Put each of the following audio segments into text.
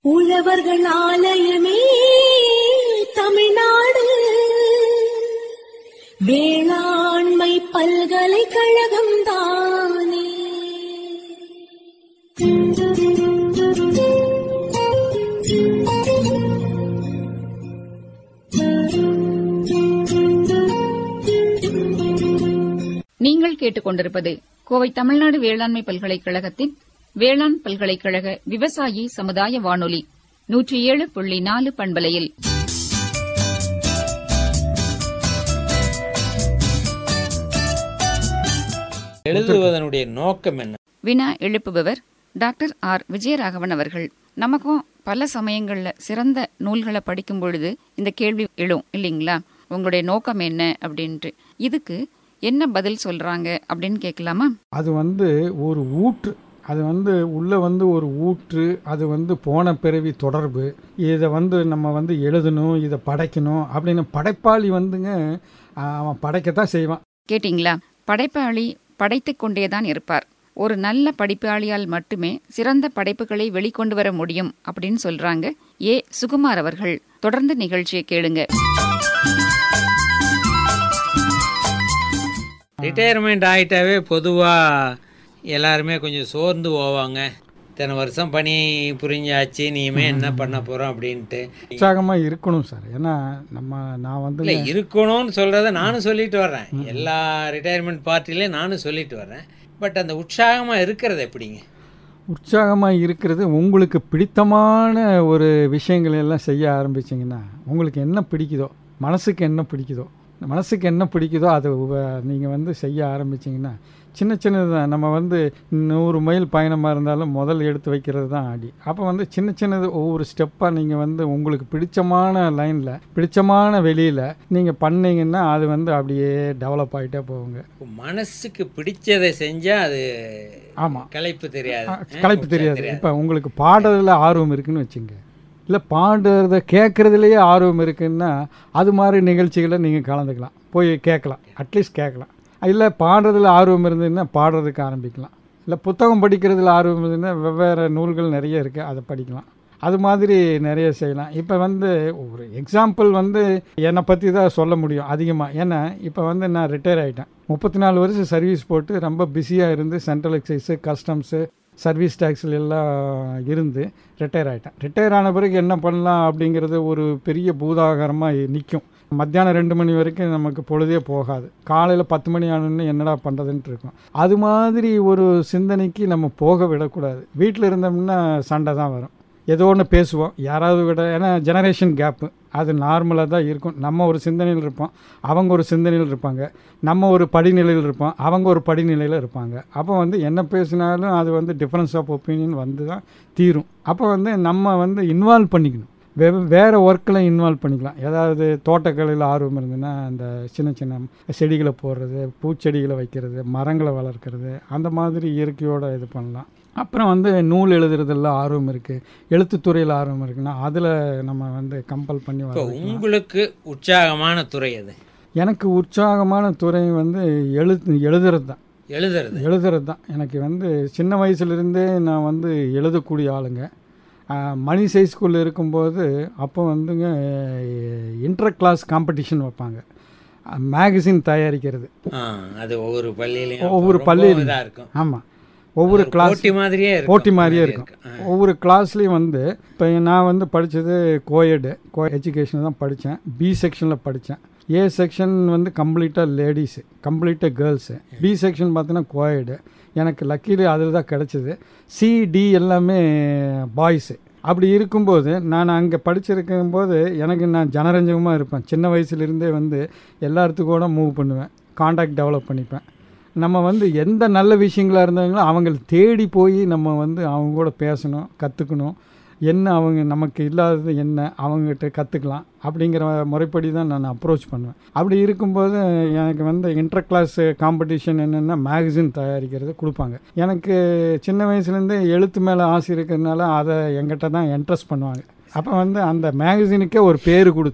உழவர்கள் ஆலயமே தமிழ்நாடு வேளாண்மை பல்கலைக்கழகம் தானே நீங்கள் கேட்டுக்கொண்டிருப்பது கோவை தமிழ்நாடு வேளாண்மை பல்கலைக்கழகத்தின் வேளாண் பல்கலைக்கழக விவசாயி சமுதாய வானொலி நூற்றி ஏழு புள்ளி நாலு பண்பலையில் எழுதுவதனுடைய நோக்கம் என்ன வினா எழுப்புபவர் டாக்டர் ஆர் விஜயராகவன் அவர்கள் நமக்கும் பல சமயங்கள்ல சிறந்த நூல்களை படிக்கும் பொழுது இந்த கேள்வி எழும் இல்லைங்களா உங்களுடைய நோக்கம் என்ன அப்படின்ட்டு இதுக்கு என்ன பதில் சொல்றாங்க அப்படின்னு கேட்கலாமா அது வந்து ஒரு ஊற்று அது வந்து உள்ளே வந்து ஒரு ஊற்று அது வந்து போன பிறவி தொடர்பு இதை வந்து நம்ம வந்து எழுதணும் இதை படைக்கணும் அப்படின்னு படைப்பாளி வந்துங்க அவன் படைக்கத்தான் செய்வான் கேட்டிங்களா படைப்பாளி படைத்துக் கொண்டேதான் இருப்பார் ஒரு நல்ல படிப்பாளியால் மட்டுமே சிறந்த படைப்புகளை வெளிக்கொண்டு வர முடியும் அப்படின்னு சொல்றாங்க ஏ சுகுமார் அவர்கள் தொடர்ந்து நிகழ்ச்சியை கேளுங்க ரிட்டையர்மெண்ட் ஆகிட்டாவே பொதுவாக எல்லாருமே கொஞ்சம் சோர்ந்து போவாங்க இத்தனை வருஷம் பணி புரிஞ்சாச்சு நீயுமே என்ன பண்ண போகிறோம் அப்படின்ட்டு உற்சாகமாக இருக்கணும் சார் ஏன்னா நம்ம நான் வந்து இல்லை இருக்கணும்னு சொல்கிறத நானும் சொல்லிட்டு வர்றேன் எல்லா ரிட்டையர்மெண்ட் பார்ட்டிலையும் நானும் சொல்லிட்டு வர்றேன் பட் அந்த உற்சாகமாக இருக்கிறது எப்படிங்க உற்சாகமாக இருக்கிறது உங்களுக்கு பிடித்தமான ஒரு விஷயங்களை எல்லாம் செய்ய ஆரம்பிச்சிங்கன்னா உங்களுக்கு என்ன பிடிக்குதோ மனசுக்கு என்ன பிடிக்குதோ மனசுக்கு என்ன பிடிக்குதோ அதை நீங்கள் வந்து செய்ய ஆரம்பிச்சிங்கன்னா சின்ன சின்னது தான் நம்ம வந்து நூறு மைல் பயணமாக இருந்தாலும் முதல் எடுத்து வைக்கிறது தான் ஆடி அப்போ வந்து சின்ன சின்னது ஒவ்வொரு ஸ்டெப்பாக நீங்கள் வந்து உங்களுக்கு பிடிச்சமான லைனில் பிடிச்சமான வெளியில் நீங்கள் பண்ணீங்கன்னா அது வந்து அப்படியே டெவலப் ஆகிட்டே போகுங்க மனசுக்கு பிடிச்சதை செஞ்சால் அது ஆமாம் களைப்பு தெரியாது களைப்பு தெரியாது இப்போ உங்களுக்கு பாடுறதுல ஆர்வம் இருக்குன்னு வச்சுங்க இல்லை பாடுறத கேட்குறதுலையே ஆர்வம் இருக்குன்னா அது மாதிரி நிகழ்ச்சிகளை நீங்கள் கலந்துக்கலாம் போய் கேட்கலாம் அட்லீஸ்ட் கேட்கலாம் இல்லை பாடுறதுல ஆர்வம் இருந்ததுன்னா பாடுறதுக்கு ஆரம்பிக்கலாம் இல்லை புத்தகம் படிக்கிறதுல ஆர்வம் இருந்ததுன்னா வெவ்வேறு நூல்கள் நிறைய இருக்குது அதை படிக்கலாம் அது மாதிரி நிறைய செய்யலாம் இப்போ வந்து ஒரு எக்ஸாம்பிள் வந்து என்னை பற்றி தான் சொல்ல முடியும் அதிகமாக ஏன்னா இப்போ வந்து நான் ரிட்டையர் ஆகிட்டேன் முப்பத்தி நாலு வருஷம் சர்வீஸ் போட்டு ரொம்ப பிஸியாக இருந்து சென்ட்ரல் எக்ஸைஸு கஸ்டம்ஸு சர்வீஸ் டேக்ஸில் எல்லாம் இருந்து ரிட்டையர் ஆகிட்டேன் ரிட்டையர் ஆன பிறகு என்ன பண்ணலாம் அப்படிங்கிறது ஒரு பெரிய பூதாகரமாக நிற்கும் மத்தியானம் ரெண்டு மணி வரைக்கும் நமக்கு பொழுதே போகாது காலையில் பத்து மணி ஆனோன்னு என்னடா பண்ணுறதுன்ட்டு இருக்கும் அது மாதிரி ஒரு சிந்தனைக்கு நம்ம போக விடக்கூடாது வீட்டில் இருந்தோம்னா சண்டை தான் வரும் ஏதோ ஒன்று பேசுவோம் யாராவது விட ஏன்னா ஜெனரேஷன் கேப்பு அது நார்மலாக தான் இருக்கும் நம்ம ஒரு சிந்தனையில் இருப்போம் அவங்க ஒரு சிந்தனையில் இருப்பாங்க நம்ம ஒரு படிநிலையில் இருப்போம் அவங்க ஒரு படிநிலையில் இருப்பாங்க அப்போ வந்து என்ன பேசினாலும் அது வந்து டிஃப்ரென்ஸ் ஆஃப் ஒப்பீனியன் வந்து தான் தீரும் அப்போ வந்து நம்ம வந்து இன்வால்வ் பண்ணிக்கணும் வே வேறு ஒர்க்கில் இன்வால்வ் பண்ணிக்கலாம் ஏதாவது தோட்டக்கலையில் ஆர்வம் இருந்ததுன்னா அந்த சின்ன சின்ன செடிகளை போடுறது பூச்செடிகளை வைக்கிறது மரங்களை வளர்க்குறது அந்த மாதிரி இயற்கையோடு இது பண்ணலாம் அப்புறம் வந்து நூல் எழுதுறதெல்லாம் ஆர்வம் இருக்குது எழுத்துத்துறையில் ஆர்வம் இருக்குன்னா அதில் நம்ம வந்து கம்பல் பண்ணி இப்போ வர உங்களுக்கு உற்சாகமான துறை அது எனக்கு உற்சாகமான துறை வந்து எழு எழுதுறது தான் எழுதுறது எழுதுறது தான் எனக்கு வந்து சின்ன வயசுலேருந்தே நான் வந்து எழுதக்கூடிய ஆளுங்க ஆஹ், மணி சைஸ் ஸ்கூலில் இருக்கும்போது அப்போ வந்துங்க இன்டர் கிளாஸ் காம்படிஷன் வைப்பாங்க மேகசின் தயாரிக்கிறது ஆ, அது ஒவ்வொரு பள்ளியிலையும் ஒவ்வொரு ரொம்ப பள்ளியிலையும். இதா இருக்கும் ஆமாம் ஒவ்வொரு ஒரு கிளாஸ் போட்டி மாதிரியே இருக்கும் போட்டி மாதிரியே மாதிரியே இருக்கும் இருக்கும். ஒவ்வொரு கிளாஸ்லேயும் வந்து இப்போ நான் வந்து படித்தது கோயடு கோ எஜுகேஷன் தான் படித்தேன் பி செக்ஷனில் படித்தேன் ஏ செக்ஷன் வந்து கம்ப்ளீட்டாக லேடிஸு கம்ப்ளீட்டாக கேர்ள்ஸு பி செக்ஷன் பார்த்தீங்கன்னா கோயடு எனக்கு லக்கீலி அதில் தான் கிடச்சிது சிடி எல்லாமே பாய்ஸு அப்படி இருக்கும்போது நான் அங்கே படிச்சிருக்கும்போது எனக்கு நான் ஜனரஞ்சகமாக இருப்பேன் சின்ன வயசுலேருந்தே வந்து எல்லாத்துக்கூட மூவ் பண்ணுவேன் காண்டாக்ட் டெவலப் பண்ணிப்பேன் நம்ம வந்து எந்த நல்ல விஷயங்களாக இருந்தாங்களோ அவங்கள தேடி போய் நம்ம வந்து அவங்க கூட பேசணும் கற்றுக்கணும் என்ன அவங்க நமக்கு இல்லாதது என்ன அவங்ககிட்ட கற்றுக்கலாம் அப்படிங்கிற முறைப்படி தான் நான் அப்ரோச் பண்ணுவேன் அப்படி இருக்கும்போது எனக்கு வந்து இன்டர் கிளாஸ் காம்படிஷன் என்னென்னா மேகசின் தயாரிக்கிறது கொடுப்பாங்க எனக்கு சின்ன வயசுலேருந்தே எழுத்து மேலே ஆசை இருக்கிறதுனால அதை எங்கிட்ட தான் இன்ட்ரெஸ்ட் பண்ணுவாங்க அப்போ வந்து அந்த மேகசினுக்கே ஒரு பேர் கொடுத்து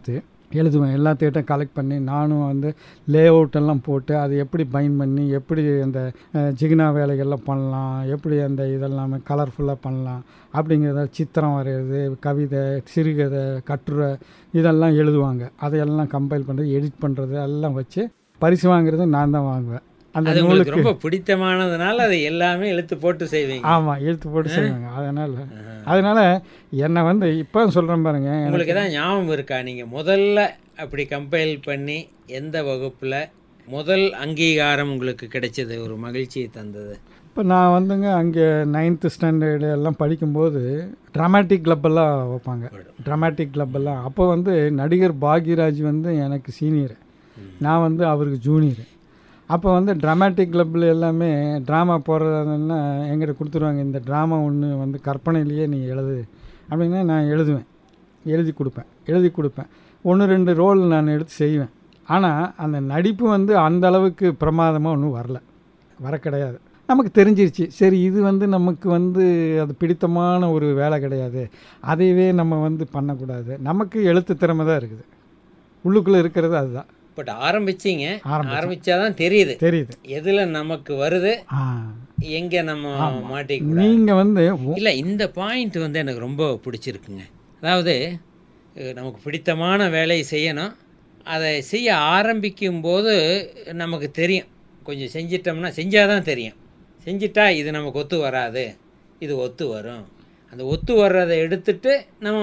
எழுதுவேன் எல்லாத்தையும் கலெக்ட் பண்ணி நானும் வந்து லே எல்லாம் போட்டு அது எப்படி பைண்ட் பண்ணி எப்படி அந்த அஹ், ஜிகினா வேலைகள்லாம் பண்ணலாம் எப்படி அந்த இதெல்லாமே கலர்ஃபுல்லாக பண்ணலாம் அப்படிங்கிறத சித்திரம் வரைகிறது கவிதை சிறுகதை கட்டுரை இதெல்லாம் எழுதுவாங்க அதையெல்லாம் கம்பைல் பண்ணுறது எடிட் பண்ணுறது எல்லாம் வச்சு பரிசு வாங்குறது நான் தான் வாங்குவேன் அந்த அது உங்களுக்கு நூலுக்கு ரொம்ப பிடித்தமானதுனால அதை எல்லாமே இழுத்து போட்டு செய்வீங்க ஆமாம் இழுத்து போட்டு செய்வாங்க அதனால் அதனால் என்னை வந்து இப்போ சொல்கிறேன் பாருங்க எனக்கு உங்களுக்கு ஏதாவது ஞாபகம் இருக்கா நீங்கள் முதல்ல அப்படி கம்பைல் பண்ணி எந்த வகுப்பில் முதல் அங்கீகாரம் உங்களுக்கு கிடைச்சது ஒரு மகிழ்ச்சியை தந்தது இப்போ நான் வந்துங்க அங்கே நைன்த்து ஸ்டாண்டர்டு எல்லாம் படிக்கும்போது ட்ராமாட்டிக் எல்லாம் வைப்பாங்க ட்ராமாட்டிக் எல்லாம் அப்போ வந்து நடிகர் பாக்யராஜ் வந்து எனக்கு சீனியர் நான் வந்து அவருக்கு ஜூனியர் அப்போ வந்து ட்ராமாட்டிக் கிளப்பில் எல்லாமே ட்ராமா போடுறதுன்னா எங்கிட்ட கொடுத்துருவாங்க இந்த ட்ராமா ஒன்று வந்து கற்பனையிலேயே நீ எழுது அப்படின்னா நான் எழுதுவேன் எழுதி கொடுப்பேன் எழுதி கொடுப்பேன் ஒன்று ரெண்டு ரோல் நான் எடுத்து செய்வேன் ஆனால் அந்த நடிப்பு வந்து அந்த அளவுக்கு பிரமாதமாக ஒன்றும் வரல வர கிடையாது நமக்கு தெரிஞ்சிருச்சு சரி இது வந்து நமக்கு வந்து அது பிடித்தமான ஒரு வேலை கிடையாது அதையவே நம்ம வந்து பண்ணக்கூடாது நமக்கு எழுத்து திறமை தான் இருக்குது உள்ளுக்குள்ளே இருக்கிறது அதுதான் பட் ஆரம்பிச்சீங்க ஆரம்பிச்சேன். ஆரம்பிச்சாதான் தெரியுது தெரியுது எதுல நமக்கு வருது ஆ எங்க நம்ம மாட்டிக்க நீங்கள் வந்து ஒ- இல்லை இந்த பாயிண்ட் வந்து எனக்கு ரொம்ப பிடிச்சிருக்குங்க அதாவது அஹ், நமக்கு பிடித்தமான வேலையை செய்யணும் அதை செய்ய ஆரம்பிக்கும் போது நமக்கு தெரியும் கொஞ்சம் செஞ்சிட்டோம்னா செஞ்சால் தான் தெரியும் செஞ்சிட்டா இது நமக்கு ஒத்து வராது இது ஒத்து வரும் அந்த ஒத்து வர்றதை எடுத்துட்டு நம்ம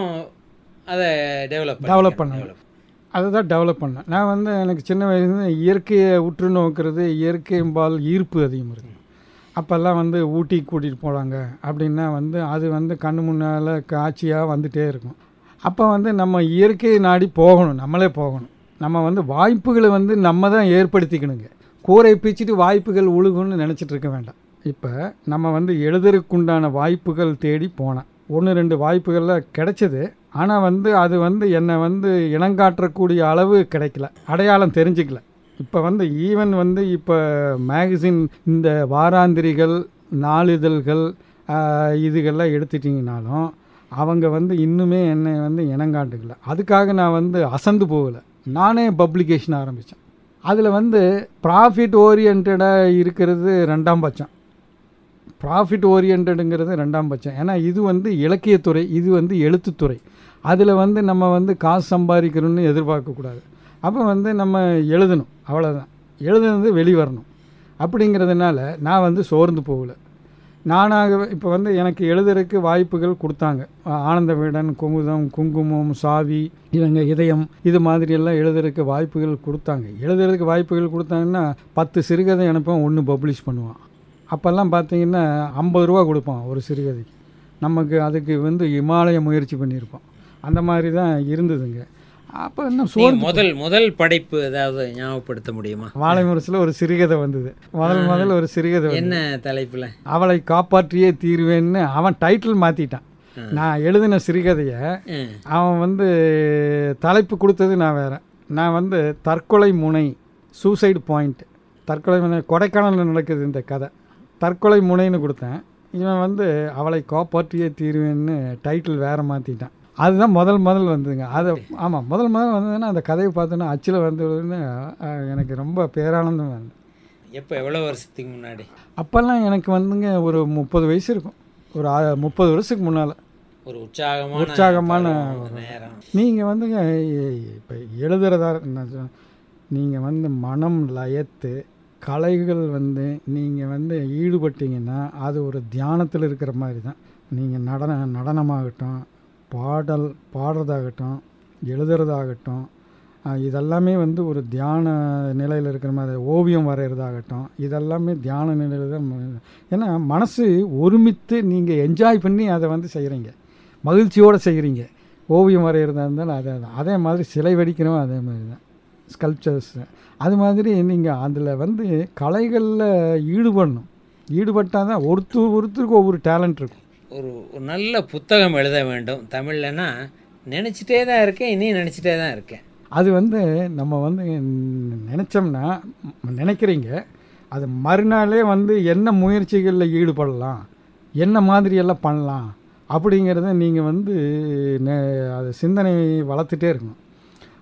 அதை டெவலப் Develop பண்ணணும். அதுதான் டெவலப் பண்ணேன் நான் வந்து எனக்கு சின்ன வயசுல இயற்கையை உற்று நோக்கிறது இயற்கைம்பால் ஈர்ப்பு அதிகம் இருக்கு அப்போல்லாம் வந்து ஊட்டி கூட்டிகிட்டு போனாங்க அப்படின்னா வந்து அது வந்து கண்ணு முன்னால் காட்சியாக வந்துட்டே இருக்கும் அப்போ வந்து நம்ம இயற்கையை நாடி போகணும் நம்மளே போகணும் நம்ம வந்து வாய்ப்புகளை வந்து நம்ம தான் ஏற்படுத்திக்கணுங்க கூரை பிச்சுட்டு வாய்ப்புகள் உழுகுன்னு நினச்சிட்டு இருக்க வேண்டாம் இப்போ நம்ம வந்து எழுதுறதுக்குண்டான வாய்ப்புகள் தேடி போனேன் ஒன்று ரெண்டு வாய்ப்புகளில் கிடைச்சது ஆனால் வந்து அது வந்து என்னை வந்து இனங்காற்றக்கூடிய அளவு கிடைக்கல அடையாளம் தெரிஞ்சுக்கல இப்போ வந்து ஈவன் வந்து இப்போ மேகசின் இந்த வாராந்திரிகள் நாளிதழ்கள் ஆஹ், இதுகெல்லாம் எடுத்துட்டிங்கனாலும் அவங்க வந்து இன்னுமே என்னை வந்து இனங்காட்டுக்கல அதுக்காக நான் வந்து அசந்து போகலை நானே பப்ளிகேஷன் ஆரம்பித்தேன் அதில் வந்து ப்ராஃபிட் ஓரியன்டாக இருக்கிறது ரெண்டாம் பட்சம் ப்ராஃபிட் ஓரியன்டுங்கிறது ரெண்டாம் பட்சம் ஏன்னா இது வந்து இலக்கியத்துறை இது வந்து எழுத்துத்துறை அதில் வந்து நம்ம வந்து காசு சம்பாதிக்கணும்னு எதிர்பார்க்கக்கூடாது அப்போ வந்து நம்ம எழுதணும் அவ்வளோதான் எழுதுனது வெளிவரணும் அப்படிங்கிறதுனால நான் வந்து சோர்ந்து போகல நானாக இப்போ வந்து எனக்கு எழுதுறதுக்கு வாய்ப்புகள் கொடுத்தாங்க ஆ- ஆனந்த விகடன் குமுதம் குங்குமம் சாவி இவங்க இதயம் இது மாதிரி எல்லாம் எழுதுறதுக்கு வாய்ப்புகள் கொடுத்தாங்க எழுதுறதுக்கு வாய்ப்புகள் கொடுத்தாங்கன்னா பத்து சிறுகதை அனுப்பேன் ஒன்று பப்ளிஷ் பண்ணுவான் அப்போல்லாம் பார்த்தீங்கன்னா ஐம்பது ரூபா கொடுப்பான் ஒரு சிறுகதைக்கு நமக்கு அதுக்கு வந்து இமாலய முயற்சி பண்ணியிருப்போம் அந்த மாதிரி தான் இருந்ததுங்க அப்போ இன்னும் நீங்க சோர்ந்து முதல் முதல் படைப்பு ஏதாவது ஞாபகப்படுத்த முடியுமா வாழை முரசில் ஒரு சிறுகதை வந்தது முதல் முதல்ல ஒரு சிறுகதை வந்தது. என்ன தலைப்புல அவளை காப்பாற்றியே தீர்வேன்னு அவன் டைட்டில் மாற்றிட்டான் நான் எழுதின சிறுகதையை ம். அவன் வந்து தலைப்பு கொடுத்தது நான் வேற நான் வந்து தற்கொலை முனை சூசைடு பாயிண்ட் தற்கொலை முனை கொடைக்கானலில் நடக்குது இந்த கதை தற்கொலை முனைன்னு கொடுத்தேன் இவன் வந்து அவளை காப்பாற்றியே தீர்வேன்னு டைட்டில் வேற மாற்றிட்டான் அதுதான் முதல் முதல் வந்ததுங்க அது ஆமாம் முதல் முதல் வந்ததுன்னா அந்த கதையை பார்த்தோன்னா அச்சில் வந்ததுன்னு அஹ், எனக்கு ரொம்ப பேரானந்தம் வந்து எப்போ எவ்வளோ வருஷத்துக்கு முன்னாடி அப்போல்லாம் எனக்கு வந்துங்க ஒரு முப்பது வயசு இருக்கும் ஒரு ஆ- முப்பது வருஷத்துக்கு முன்னால் ஒரு உற்சாகமான உற்சாகமான பருவம், நேரம் நீங்கள் வந்துங்க இப்போ எழுதுறதா நீங்கள் வந்து மனம் லயத்து கலைகள் வந்து நீங்கள் வந்து ஈடுபட்டீங்கன்னா அது ஒரு தியானத்தில் இருக்கிற மாதிரி தான் நீங்கள் நடன நடனமாகட்டும் பாடல் பாடுறதாகட்டும் எழுதுறதாகட்டும் ஆஹ், இதெல்லாமே வந்து ஒரு தியான நிலையில் இருக்கிற மாதிரி ஓவியம் வரைகிறதாகட்டும் இதெல்லாமே தியான நிலையில் தான் ம- ஏன்னா மனசு ஒருமித்து நீங்கள் என்ஜாய் பண்ணி அதை வந்து செய்கிறீங்க மகிழ்ச்சியோடு செய்கிறீங்க ஓவியம் வரைகிறதா இருந்தாலும் அதே தான் அதே மாதிரி சிலை வடிக்கிறோம் அதே மாதிரி தான் ஸ்கல்ப்சர்ஸ் அது மாதிரி நீங்கள் அதில் வந்து கலைகளில் ஈடுபடணும் ஈடுபட்டால் தான் ஒருத்தர் ஒருத்தருக்கு ஒவ்வொரு டேலண்ட் இருக்கும் ஒரு ஒரு நல்ல புத்தகம் எழுத வேண்டும் தமிழ்லனா நினச்சிட்டே தான் இருக்கேன் இனியும் நினச்சிட்டே தான் இருக்கேன் அது வந்து நம்ம வந்து நினச்சோம்னா ம், நினைக்கிறீங்க அது மறுநாளே வந்து என்ன முயற்சிகளில் ஈடுபடலாம் என்ன மாதிரியெல்லாம் பண்ணலாம் அப்படிங்கிறத நீங்கள் வந்து நெ- அது சிந்தனை வளர்த்துட்டே இருக்கணும்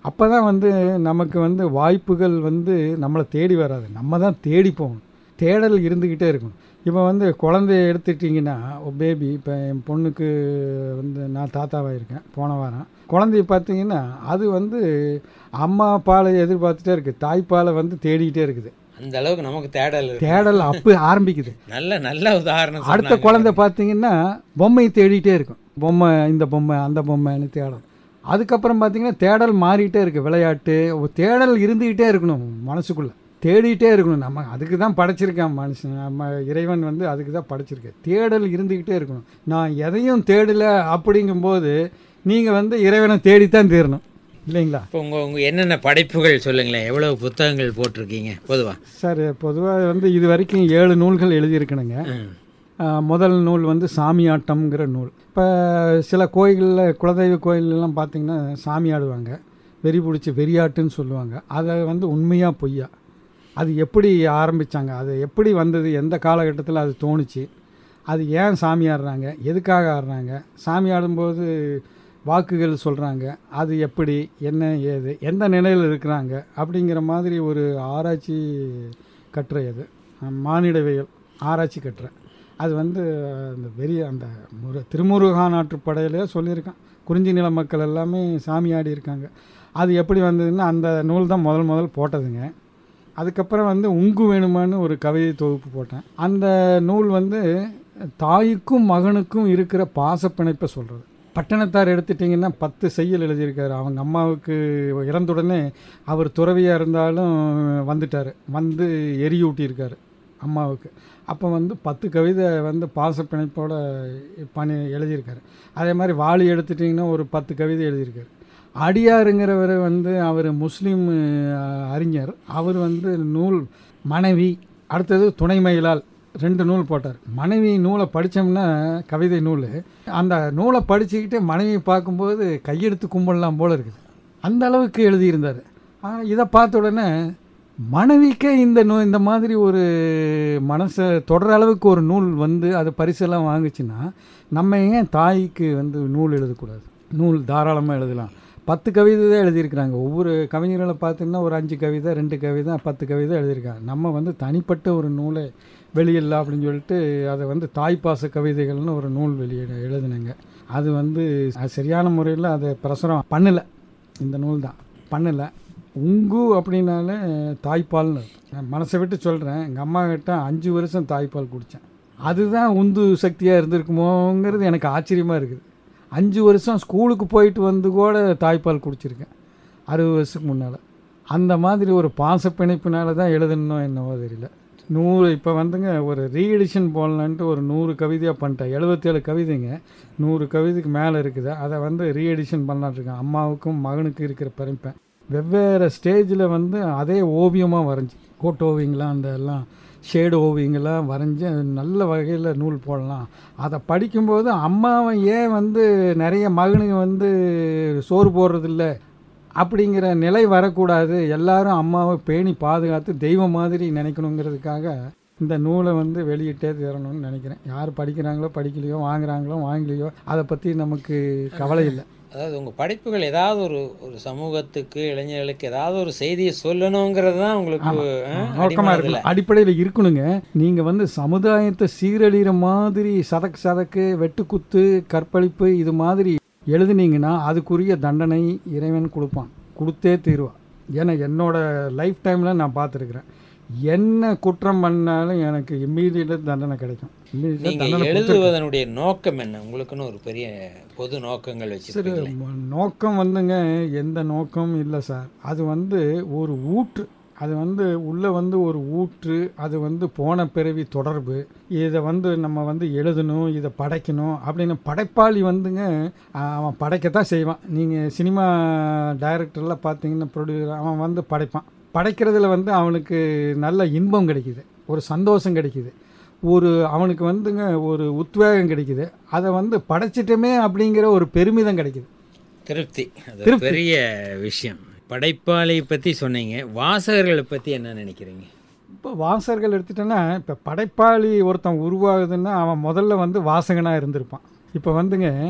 அப்போ தான் வந்து நமக்கு வந்து வாய்ப்புகள் வந்து நம்மளை தேடி வராது நம்ம தான் தேடி போகணும் தேடல் இருந்துக்கிட்டே இருக்கணும் இப்போ வந்து குழந்தைய எடுத்துட்டிங்கன்னா பேபி இப்போ என் பொண்ணுக்கு வந்து நான் தாத்தாவாக இருக்கேன் போன வாரம் குழந்தைய பார்த்தீங்கன்னா அது வந்து அம்மா பாலை எதிர்பார்த்துட்டே இருக்குது தாய்ப்பாலை வந்து தேடிக்கிட்டே இருக்குது அந்த அளவுக்கு நமக்கு தேடல் இருக்கு தேடல் அப்போ ஆரம்பிக்குது நல்ல நல்ல உதாரணம் அடுத்த சொன்னாங்க. குழந்தை பார்த்தீங்கன்னா பொம்மையை தேடிட்டே இருக்கும் பொம்மை இந்த பொம்மை அந்த பொம்மைன்னு தேடும் அதுக்கப்புறம் பார்த்தீங்கன்னா தேடல் மாறிட்டே இருக்கு விளையாட்டு ஒரு தேடல் இருந்துக்கிட்டே இருக்கணும் மனசுக்குள்ளே தேடிட்டே இருக்கணும் நம்ம அதுக்கு தான் படைச்சிருக்கான் மனுஷன் நம்ம இறைவன் வந்து அதுக்கு தான் படைச்சிருக்கேன் தேடல் இருந்துக்கிட்டே இருக்கணும் நான் எதையும் தேடலை அப்படிங்கும்போது நீங்கள் வந்து இறைவனை தேடித்தான் தேரணும் இல்லைங்களா இப்போ உங்க உங்க என்னென்ன படைப்புகள் சொல்லுங்களேன் எவ்வளவு புத்தகங்கள் போட்டிருக்கீங்க பொதுவா சார் பொதுவாக வந்து இது வரைக்கும் ஏழு நூல்கள் எழுதியிருக்கணுங்க ம். ஆஹ் முதல் நூல் வந்து சாமியாட்டம்ங்கிற நூல் இப்போ சில கோயிலில் குலதெய்வ கோயிலெல்லாம் பார்த்தீங்கன்னா சாமி ஆடுவாங்க வெறி பிடிச்சி வெறியாட்டுன்னு சொல்லுவாங்க அதை வந்து உண்மையாக பொய்யா அது எப்படி ஆரம்பித்தாங்க அது எப்படி வந்தது எந்த காலகட்டத்தில் அது தோணுச்சு அது ஏன் சாமி ஆடுறாங்க எதுக்காக ஆடுறாங்க சாமி ஆடும்போது வாக்குகள் சொல்கிறாங்க அது எப்படி என்ன ஏது எந்த நிலையில் இருக்கிறாங்க அப்படிங்கிற மாதிரி ஒரு ஆராய்ச்சி கட்டுரை அது அஹ் மானிடவியல் ஆராய்ச்சி கட்டுரை அது வந்து அந்த பெரிய அந்த முரு திருமுருகானாற்று படையிலே சொல்லியிருக்கான் குறிஞ்சி நில மக்கள் எல்லாமே சாமி ஆடி இருக்காங்க அது எப்படி வந்ததுன்னா அந்த நூல் தான் முதல் முதல் போட்டதுங்க அதுக்கப்புறம் வந்து உங்கு வேணுமான்னு ஒரு கவிதை தொகுப்பு போட்டேன் அந்த நூல் வந்து தாய்க்கும் மகனுக்கும் இருக்கிற பாசப்பிணைப்பை சொல்கிறது பட்டணத்தார் எடுத்துட்டிங்கன்னா பத்து செய்யல் எழுதியிருக்காரு அவங்க அம்மாவுக்கு இறந்துடனே அவர் துறவியாக இருந்தாலும் வந்துட்டார் வந்து எரியூட்டியிருக்காரு அம்மாவுக்கு அப்போ வந்து பத்து கவிதை வந்து பாசப்பிணைப்போட பண்ணி எழுதியிருக்காரு அதே மாதிரி வாலி எடுத்துட்டிங்கன்னா ஒரு பத்து கவிதை எழுதியிருக்காரு அடியாருங்கிறவர் வந்து அவர் முஸ்லீம் அஹ், அறிஞர் அவர் வந்து நூல் மனைவி அடுத்தது துணை மயிலால் ரெண்டு நூல் போட்டார் மனைவி நூலை படித்தோம்னா கவிதை நூல் அந்த நூலை படிச்சுக்கிட்டு மனைவியை பார்க்கும்போது கையெடுத்து கும்பிடலாம் போல இருக்குது அந்த அளவுக்கு எழுதியிருந்தார் ஆனால் இதை பார்த்த உடனே மனைவிக்கே இந்த நூ இந்த மாதிரி ஒரு மனசை தொடர அளவுக்கு ஒரு நூல் வந்து அது பரிசெல்லாம் வாங்குச்சுன்னா நம்ம ஏன் தாய்க்கு வந்து நூல் எழுதக்கூடாது நூல் தாராளமாக எழுதலாம் பத்து கவிதை தான் எழுதியிருக்கிறாங்க ஒவ்வொரு கவிஞர்களை பார்த்தீங்கன்னா ஒரு அஞ்சு கவிதை ரெண்டு கவிதை பத்து கவிதை எழுதியிருக்காங்க நம்ம வந்து தனிப்பட்ட ஒரு நூலை வெளியிடலாம் அப்படின்னு சொல்லிட்டு அதை வந்து தாய்ப்பாச கவிதைகள்னு ஒரு நூல் வெளியிட எழுதுனேங்க அது வந்து அது சரியான முறையில் அதை பிரசுரம் பண்ணலை இந்த நூல் தான் பண்ணலை உங்கு அப்படின்னாலே தாய்ப்பால்னு அர்த்தம். நான் மனசை விட்டு சொல்கிறேன் எங்கள் அம்மா கிட்ட அஞ்சு வருஷம் தாய்ப்பால் குடித்தேன் அதுதான் உந்து சக்தியாக இருந்திருக்குமோங்கிறது எனக்கு ஆச்சரியமாக இருக்குது அஞ்சு வருஷம் ஸ்கூலுக்கு போயிட்டு வந்து கூட தாய்ப்பால் குடிச்சிருக்கேன் அறுபது வருஷத்துக்கு முன்னால் அந்த மாதிரி ஒரு பாச பிணைப்பினால தான் எழுதணும் என்னவோ தெரியல நூறு இப்போ வந்துங்க ஒரு ரீஎடிஷன் போடலான்ட்டு ஒரு நூறு கவிதையாக பண்ணிட்டேன் எழுபத்தேழு கவிதைங்க நூறு கவிதைக்கு மேலே இருக்குது அதை வந்து ரீஎடிஷன் பண்ணலான்னு இருக்கேன் அம்மாவுக்கும் மகனுக்கும் இருக்கிற பிறப்பேன் வெவ்வேறு ஸ்டேஜில் வந்து அதே ஓவியமாக வரைஞ்சி கோட் ஓவியங்களாம் அந்த எல்லாம் ஷேடு ஓவியங்களாம் வரைஞ்சி அது நல்ல வகையில் நூல் போடலாம் அதை படிக்கும்போது அம்மாவை ஏன் வந்து நிறைய மகனுங்க வந்து சோறு போடுறதில்ல அப்படிங்கிற நிலை வரக்கூடாது எல்லாரும் அம்மாவை பேணி பாதுகாத்து தெய்வம் மாதிரி நினைக்கணுங்கிறதுக்காக இந்த நூலை வந்து வெளியிட்டே தரணும்னு நினைக்கிறேன் யார் படிக்கிறாங்களோ படிக்கலையோ வாங்குறாங்களோ வாங்கலையோ அதை பற்றி நமக்கு கவலை இல்லை அதாவது உங்க படைப்புகள் ஏதாவது ஒரு ஒரு சமூகத்துக்கு இளைஞர்களுக்கு ஏதாவது ஒரு செய்தியை சொல்லணுங்கிறது தான் உங்களுக்கு அஹ், நோக்கமாக அடிமனதுல. இருக்கணும் அடிப்படையில் இருக்கணுங்க நீங்கள் வந்து சமுதாயத்தை சீரழிகிற மாதிரி சதக்கு சதக்கு வெட்டுக்குத்து கற்பழிப்பு இது மாதிரி எழுதுனீங்கன்னா அதுக்குரிய தண்டனை இறைவன் கொடுப்பான் கொடுத்தே தீருவான் ஏன்னா என்னோட லைஃப் டைமில் நான் பார்த்துருக்குறேன் என்ன குற்றம் பண்ணாலும் எனக்கு இம்மீடியட்டாக தண்டனை கிடைக்கும் இம்மீடியட்டாக நீங்க தண்டனை கொடுத்துருக்கேன். எழுதுவதனுடைய நோக்கம் என்ன உங்களுக்குன்னு ஒரு பெரிய பொது நோக்கங்கள் சரி வச்சிருக்கீங்களே ம- நோக்கம் வந்துங்க எந்த நோக்கம் இல்லை சார் அது வந்து ஒரு ஊற்று அது வந்து உள்ளே வந்து ஒரு ஊற்று அது வந்து போன பிறவி தொடர்பு இதை வந்து நம்ம வந்து எழுதணும் இதை படைக்கணும் அப்படின்னு படைப்பாளி வந்துங்க ஆஹ், அவன் படைக்கத்தான் செய்வான் நீங்கள் சினிமா டைரக்டர்லாம் பார்த்தீங்கன்னா ப்ரொடியூசர் அவன் வந்து படைப்பான் படைக்கிறதுல வந்து அவனுக்கு நல்ல இன்பம் கிடைக்குது ஒரு சந்தோஷம் கிடைக்குது ஒரு அவனுக்கு வந்துங்க ஒரு உத்வேகம் கிடைக்குது அதை வந்து படைச்சிட்டோமே அப்படிங்கிற ஒரு பெருமிதம் கிடைக்குது திருப்தி அது திருப்தி. பெரிய விஷயம் படைப்பாளி பத்தி சொன்னீங்க வாசகர்களை பத்தி என்ன நினைக்கிறீங்க இப்போ வாசகர்கள் எடுத்துட்டோன்னா இப்போ படைப்பாளி ஒருத்தன் உருவாகுதுன்னா அவன் முதல்ல வந்து வாசகனாக இருந்திருப்பான் இப்போ வந்துங்க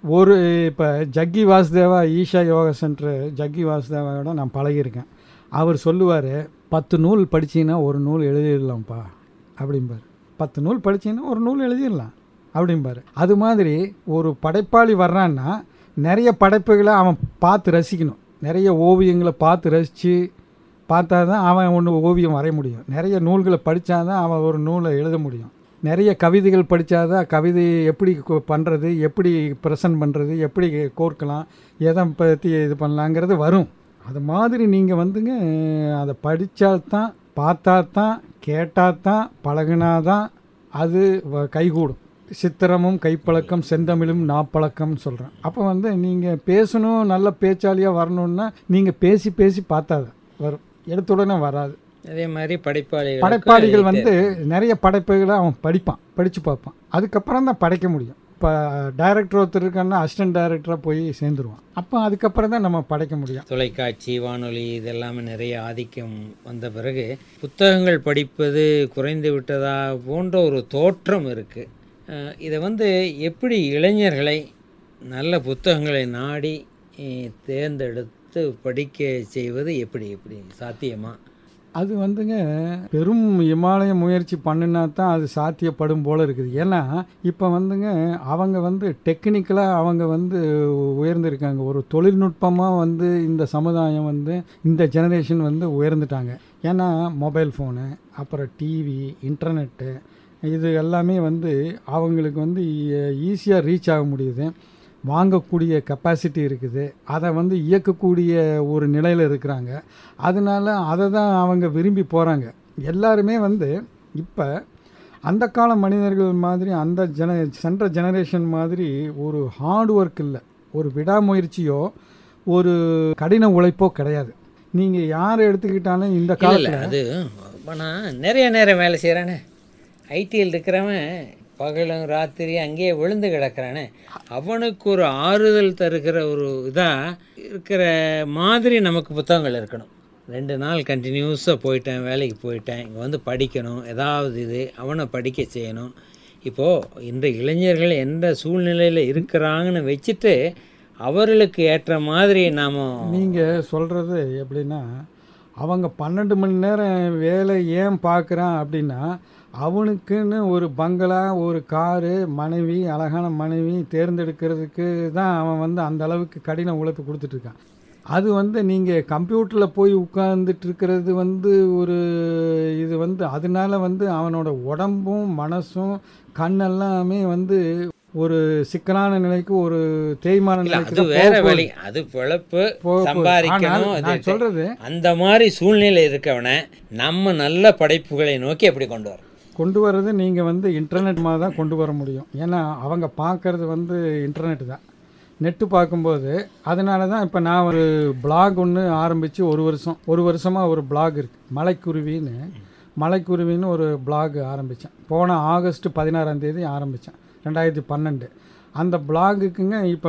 ஒரு இப்போ ஜக்கி வாசுதேவா ஈஷா யோகா சென்டர் ஜக்கி வாசுதேவாவோட நான் பழகியிருக்கேன் அவர் சொல்லுவார் பத்து நூல் படிச்சீங்கன்னா ஒரு நூல் எழுதிடலாம்ப்பா அப்படிம்பார் பத்து நூல் படிச்சீங்கன்னா ஒரு நூல் எழுதிடலாம் அப்படிம்பாரு அது மாதிரி ஒரு படைப்பாளி வர்றான்னா நிறைய படைப்புகளை அவன் பார்த்து ரசிக்கணும் நிறைய ஓவியங்களை பார்த்து ரசித்து பார்த்தா தான் அவன் ஒன்று ஓவியம் வரைய முடியும் நிறைய நூல்களை படித்தா தான் அவன் ஒரு நூலை எழுத முடியும் நிறைய கவிதைகள் படித்தாதான் கவிதை எப்படி பண்ணுறது எப்படி ப்ரெசன்ட் பண்ணுறது எப்படி கோர்க்கலாம் எதை பற்றி இது பண்ணலாங்கிறது வரும் அது மாதிரி நீங்கள் வந்துங்க அதை படித்தால்தான் பார்த்தா தான் கேட்டால் தான் பழகினா தான் அது வ- கைகூடும் சித்திரமும் கைப்பழக்கம் செந்தமிழும் நாப்பழக்கம்னு சொல்கிறேன் அப்போ வந்து நீங்கள் பேசணும் நல்ல பேச்சாளியாக வரணுன்னா நீங்கள் பேசி பேசி பார்த்தா தான் வரும் எடுத்த உடனே வராது அதே மாதிரி படைப்பாளிகள் படைப்பாளிகள் வந்து நிறைய படைப்புகளை அவன் படிப்பான் படித்து பார்ப்பான் அதுக்கப்புறம் தான் படைக்க முடியும் இப்போ டைரக்டர் ஒருத்தர் இருக்கான்னா அசிஸ்டன்ட் டைரக்டராக போய் சேர்ந்துருவான் அப்போ அதுக்கப்புறம் தான் நம்ம படைக்க முடியும் தொலைக்காட்சி வானொலி இதெல்லாமே நிறைய ஆதிக்கம் வந்த பிறகு புத்தகங்கள் படிப்பது குறைந்து விட்டதா போன்ற ஒரு தோற்றம் இருக்குது இதை வந்து எப்படி இளைஞர்களை நல்ல புத்தகங்களை நாடி அஹ், தேர்ந்தெடுத்து படிக்க செய்வது எப்படி எப்படி சாத்தியமா அது வந்துங்க பெரும் இமாலய முயற்சி பண்ணினா தான் அது சாத்தியப்படும் போல இருக்குது ஏன்னா இப்போ வந்துங்க அவங்க வந்து டெக்னிக்கலாக அவங்க வந்து உயர்ந்திருக்காங்க ஒரு தொழில்நுட்பமாக வந்து இந்த சமுதாயம் வந்து இந்த ஜெனரேஷன் வந்து உயர்ந்துட்டாங்க ஏன்னா மொபைல் ஃபோனு அப்புறம் டிவி இன்டர்நெட்டு இது எல்லாமே வந்து அவங்களுக்கு வந்து ஈஸியாக ரீச் ஆக முடியுது வாங்கக்கூடிய கெப்பாசிட்டி இருக்குது அதை வந்து இயக்கக்கூடிய ஒரு நிலையில் இருக்கிறாங்க அதனால அதை தான் அவங்க விரும்பி போகிறாங்க எல்லாருமே வந்து இப்போ அந்த கால மனிதர்கள் மாதிரி அந்த ஜென சென்ற ஜெனரேஷன் மாதிரி ஒரு ஹார்ட் ஒர்க் இல்லை ஒரு விடாமுயற்சியோ ஒரு கடின உழைப்போ கிடையாது நீங்கள் யார் எடுத்துக்கிட்டாலும் இந்த இல்லை இல்லை காலத்தில் அது ஆனால் நிறைய நேரம் வேலை செய்கிறானே ஐடியில் இருக்கிறவன் பகலும் ராத்திரி அங்கேயே விழுந்து கிடக்கிறானே அவனுக்கு ஒரு ஆறுதல் தருகிற ஒரு இதாக இருக்கிற மாதிரி நமக்கு புத்தகங்கள் இருக்கணும் ரெண்டு நாள் கண்டினியூஸாக போயிட்டேன் வேலைக்கு போயிட்டேன் இங்கே வந்து படிக்கணும் ஏதாவது இது அவனை படிக்க செய்யணும் இப்போது இந்த இளைஞர்கள் எந்த சூழ்நிலையில் இருக்கிறாங்கன்னு வச்சுட்டு அவர்களுக்கு ஏற்ற மாதிரி நாம் நீங்கள் சொல்கிறது எப்படின்னா அவங்க பன்னெண்டு மணி நேரம் வேலை ஏன் பார்க்குறான் அப்படின்னா அவனுக்குன்னு ஒரு பங்களா ஒரு காரு மனைவி அழகான மனைவி தேர்ந்தெடுக்கிறதுக்கு தான் அவன் வந்து அந்த அளவுக்கு கடின உழைப்பு கொடுத்துட்ருக்கான் அது வந்து நீங்கள் கம்ப்யூட்டரில் போய் உட்கார்ந்துட்டு இருக்கிறது வந்து ஒரு இது வந்து அதனால வந்து அவனோட உடம்பும் மனசும் கண்ணெல்லாமே வந்து ஒரு சிக்கலான நிலைக்கு ஒரு தேய்மான இல்ல நிலைக்கு அது தான் வேற போக போகுது. வழி அது பிழப்பு போக போகுது. சம்பாதிக்கணும் ஆனால் அது நான் இது. சொல்றது அந்த மாதிரி சூழ்நிலை இருக்கவனை நம்ம நல்ல படைப்புகளை நோக்கி எப்படி கொண்டு வரோம் கொண்டு வர்றது நீங்கள் வந்து இன்டர்நெட் மாதிரி தான் கொண்டு வர முடியும் ஏன்னா அவங்க பார்க்கறது வந்து இன்டர்நெட் தான் நெட்டு பார்க்கும்போது அதனால தான் இப்போ நான் ஒரு பிளாக் ஒன்று ஆரம்பித்து ஒரு வருஷம் ஒரு வருஷமாக ஒரு பிளாக் இருக்குது மலைக்குருவின்னு மலைக்குருவின்னு ஒரு பிளாக் ஆரம்பித்தேன் போன ஆகஸ்ட் பதினாறாம் தேதி ஆரம்பித்தேன் ரெண்டாயிரத்தி பன்னெண்டு அந்த பிளாகுக்குங்க இப்போ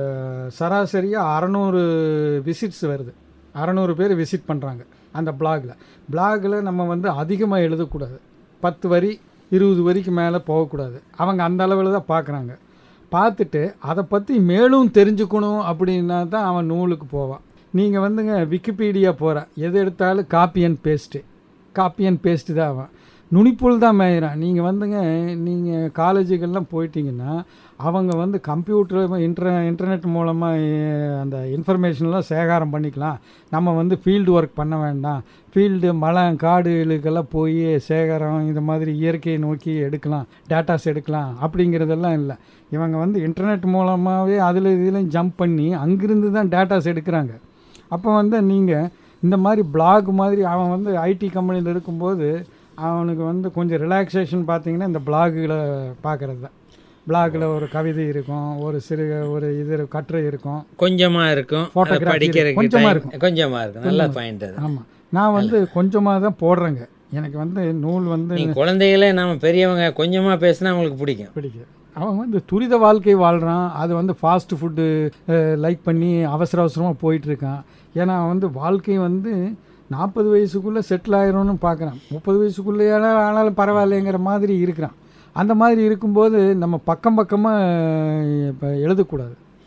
சராசரியாக அறநூறு விசிட்ஸ் வருது அறநூறு பேர் விசிட் பண்ணுறாங்க அந்த பிளாகில் பிளாகில் நம்ம வந்து அதிகமாக எழுதக்கூடாது பத்து வரி இருபது வரிக்கு மேலே போகக்கூடாது அவங்க அந்த அளவில் தான் பார்க்குறாங்க பார்த்துட்டு அதை பற்றி மேலும் தெரிஞ்சுக்கணும் அப்படின்னா தான் அவன் நூலுக்கு போவான் நீங்கள் வந்துங்க விக்கிபீடியா போகிற எது எடுத்தாலும் copy and paste copy and paste தான் அவன் நுனிப்புல் தான் மேயிறான் நீங்கள் வந்துங்க நீங்கள் காலேஜுக்கெல்லாம் போயிட்டீங்கன்னா அவங்க வந்து கம்ப்யூட்டர் இன்டர் இன்டர்நெட் மூலமாக அந்த இன்ஃபர்மேஷன்லாம் சேகாரம் பண்ணிக்கலாம் நம்ம வந்து ஃபீல்டு ஒர்க் பண்ண வேண்டாம் ஃபீல்டு மலை காடுகளுக்கெல்லாம் போய் சேகரம் இந்த மாதிரி இயற்கையை நோக்கி எடுக்கலாம் டேட்டாஸ் எடுக்கலாம் அப்படிங்கிறதெல்லாம் இல்லை இவங்க வந்து இன்டர்நெட் மூலமாகவே அதில் இதுலையும் ஜம்ப் பண்ணி அங்கிருந்து தான் டேட்டாஸ் எடுக்கிறாங்க அப்போ வந்து நீங்கள் இந்த மாதிரி பிளாக் மாதிரி அவன் வந்து ஐடி கம்பெனியில் இருக்கும்போது அவனுக்கு வந்து கொஞ்சம் ரிலாக்ஸேஷன் பார்த்தீங்கன்னா இந்த பிளாகுகளை பார்க்குறது தான் பிளாகில் ஒரு கவிதை இருக்கும் ஒரு சிறு ஒரு இது கட்டுரை இருக்கும் கொஞ்சமா இருக்கும் அதை Photography படிக்கிறதுக்கு கொஞ்சமா time- இருக்கும். கொஞ்சமா இருக்கும் நல்ல பாயிண்ட் அது ஆமாம் நான் வந்து கொஞ்சமாக தான் போடுறேங்க எனக்கு வந்து நூல் வந்து நீ குழந்தைகளே நாம பெரியவங்க கொஞ்சமா பேசினா அவங்களுக்கு பிடிக்கும் பிடிக்கும் அவன் வந்து துரித வாழ்க்கை வாழ்கிறான் அது வந்து ஃபாஸ்ட் ஃபுட்டு லைக் பண்ணி அவசர அவசரமாக போயிட்டுருக்கான் ஏன்னா அவன் வந்து வாழ்க்கை வந்து நாற்பது வயசுக்குள்ளே செட்டில் ஆயிரும்னு பார்க்குறான் முப்பது வயசுக்குள்ளே ஆனாலும் பரவாயில்லைங்கிற மாதிரி இருக்கிறான் அந்த மாதிரி இருக்கும்போது நம்ம பக்கம் பக்கமாக இப்போ எழுதக்கூடாது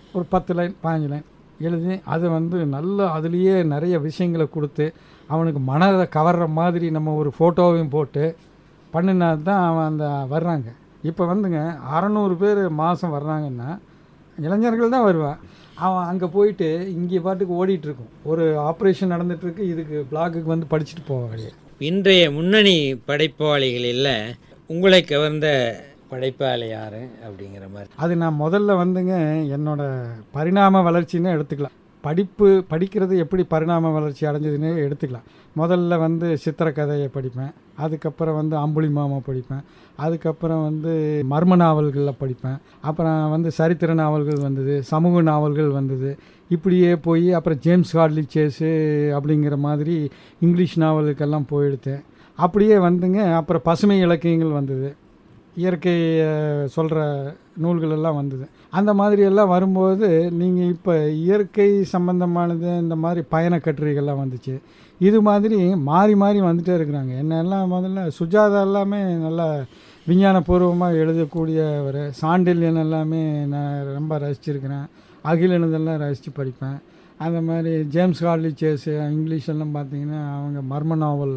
ஒரு பத்து லைன் பாஞ்சு லைன் எழுதி அது வந்து நல்ல அதுலேயே நிறைய விஷயங்களை கொடுத்து அவனுக்கு மனதை கவர்ற மாதிரி நம்ம ஒரு ஃபோட்டோவையும் போட்டு பண்ணினா தான் அவன் அந்த வர்றாங்க இப்போ வந்துங்க அறநூறு பேர் மாதம் வர்றாங்கன்னா இளைஞர்கள் தான் வருவான் அவன் அங்கே போயிட்டு இங்கே பாட்டுக்கு ஓடிட்டு இருக்கும் ஒரு ஆப்ரேஷன் நடந்துட்டுருக்கு இதுக்கு பிளாக்குக்கு வந்து படிச்சுட்டு போவான் வெளியே இன்றைய முன்னணி படைப்பாளிகளில் உங்களை கவர்ந்த படைப்பாளி யாரு அப்படிங்கிற மாதிரி அது நான் முதல்ல வந்துங்க என்னோட பரிணாம வளர்ச்சின்னு எடுத்துக்கலாம் படிப்பு படிக்கிறது எப்படி பரிணாம வளர்ச்சி அடைஞ்சதுன்னு எடுத்துக்கலாம் முதல்ல வந்து சித்திரக்கதையை படிப்பேன் அதுக்கப்புறம் வந்து அம்புலி மாமா படிப்பேன் அதுக்கப்புறம் வந்து மர்ம நாவல்களில் படிப்பேன் அப்புறம் வந்து சரித்திர நாவல்கள் வந்தது சமூக நாவல்கள் வந்தது இப்படியே போய் அப்புறம் ஜேம்ஸ் ஹார்ட்லி சேஸு அப்படிங்கிற மாதிரி இங்கிலீஷ் நாவலுக்கெல்லாம் போயிடுத்தேன் அப்படியே வந்துங்க அப்புறம் பசுமை இலக்கியங்கள் வந்தது இயற்கையை சொல்கிற நூல்கள் எல்லாம் வந்தது அந்த மாதிரி எல்லாம் வரும்போது நீங்கள் இப்போ இயற்கை சம்பந்தமானது இந்த மாதிரி பயண கட்டுரைகள்லாம் வந்துச்சு இது மாதிரி மாறி மாறி வந்துட்டே இருக்கிறாங்க என்னெல்லாம் முதல்ல சுஜாதா எல்லாமே நல்லா விஞ்ஞானபூர்வமாக எழுதக்கூடிய ஒரு சாண்டில்யன் எல்லாமே நான் ரொம்ப ரசிச்சிருக்கிறேன் அகிலனதெல்லாம் ரசித்து படிப்பேன் அந்த மாதிரி ஜேம்ஸ் ஹார்லி சேஸ் இங்கிலீஷ் எல்லாம் பார்த்தீங்கன்னா அவங்க மர்ம நாவல்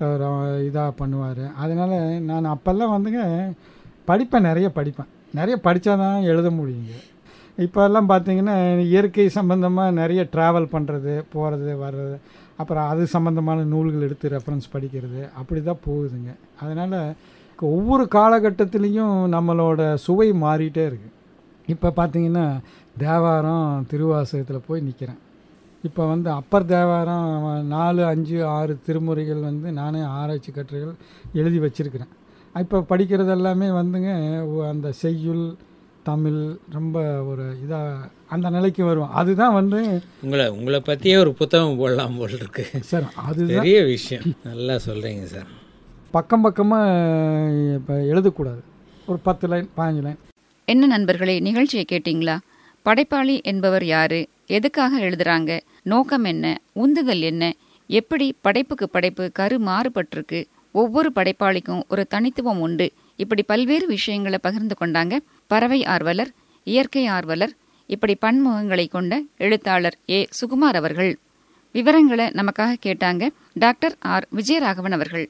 இதாக பண்ணுவார் அதனால் நான் அப்போல்லாம் வந்துங்க படிப்பேன் நிறைய படிப்பேன் நிறைய படித்தா தான் எழுத முடியுங்க இப்போல்லாம் பார்த்தீங்கன்னா இயற்கை சம்மந்தமாக நிறைய ட்ராவல் பண்ணுறது போகிறது வர்றது அப்புறம் அது சம்மந்தமான நூல்கள் எடுத்து ரெஃபரன்ஸ் படிக்கிறது அப்படி தான் போகுதுங்க அதனால் ஒவ்வொரு காலகட்டத்திலையும் நம்மளோட சுவை மாறிட்டே இருக்குது இப்போ பார்த்தீங்கன்னா தேவாரம் திருவாசகத்தில் போய் நிற்கிறேன் இப்போ வந்து அப்பர் தேவாரம் நாலு அஞ்சு ஆறு திருமுறைகள் வந்து நானே ஆராய்ச்சி கட்டுரைகள் எழுதி வச்சிருக்கிறேன் இப்போ படிக்கிறது எல்லாமே வந்துங்க ஒ- அந்த செய்யுள் தமிழ் ரொம்ப ஒரு இதாக அந்த நிலைக்கு வரும் அதுதான் வந்து உங்களை உங்களை பற்றியே ஒரு புத்தகம் போடலாம் போல் இருக்கு சார் அதுதான் பெரிய விஷயம் நல்லா சொல்கிறீங்க சார் பக்கம் பக்கமாக இப்போ எழுதக்கூடாது ஒரு பத்து லைன் பாஞ்சு லைன் என்ன நண்பர்களே நிகழ்ச்சியை கேட்டிங்களா படைப்பாளி என்பவர் யாரு எதுக்காக எழுதுறாங்க நோக்கம் என்ன உந்துதல் என்ன எப்படி படைப்புக்கு படைப்பு கரு மாறுபட்டிருக்கு ஒவ்வொரு படைப்பாளிக்கும் ஒரு தனித்துவம் உண்டு இப்படி பல்வேறு விஷயங்களை பகிர்ந்து கொண்டாங்க பறவை ஆர்வலர் இயற்கை ஆர்வலர் இப்படி பன்முகங்களை கொண்ட எழுத்தாளர் ஏ சுகுமார் அவர்கள் விவரங்களை நமக்காக கேட்டாங்க டாக்டர் ஆர் விஜயராகவன் அவர்கள்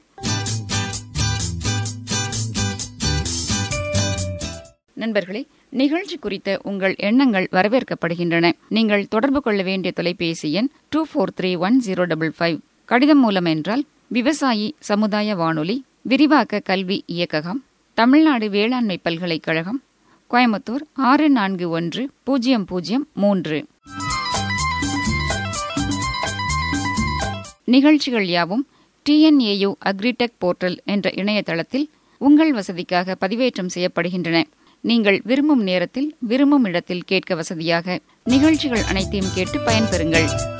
நண்பர்களே நிகழ்ச்சி குறித்த உங்கள் எண்ணங்கள் வரவேற்கப்படுகின்றன நீங்கள் தொடர்பு கொள்ள வேண்டிய தொலைபேசி எண் two four three one zero double five கடிதம் மூலம் என்றால் விவசாயி சமுதாய வானொலி விரிவாக்க கல்வி இயக்ககம் தமிழ்நாடு வேளாண்மை பல்கலைக்கழகம் கோயம்புத்தூர் ஆறு நான்கு ஒன்று பூஜ்ஜியம் பூஜ்ஜியம் மூன்று நிகழ்ச்சிகள் யாவும் டிஎன்ஏயு அக்ரிடெக் போர்ட்டல் என்ற இணையதளத்தில் உங்கள் வசதிக்காக பதிவேற்றம் செய்யப்படுகின்றன நீங்கள் விரும்பும் நேரத்தில் விரும்பும் இடத்தில் கேட்க வசதியாக நிகழ்ச்சிகள் அனைத்தையும் கேட்டு பயன்பெறுங்கள்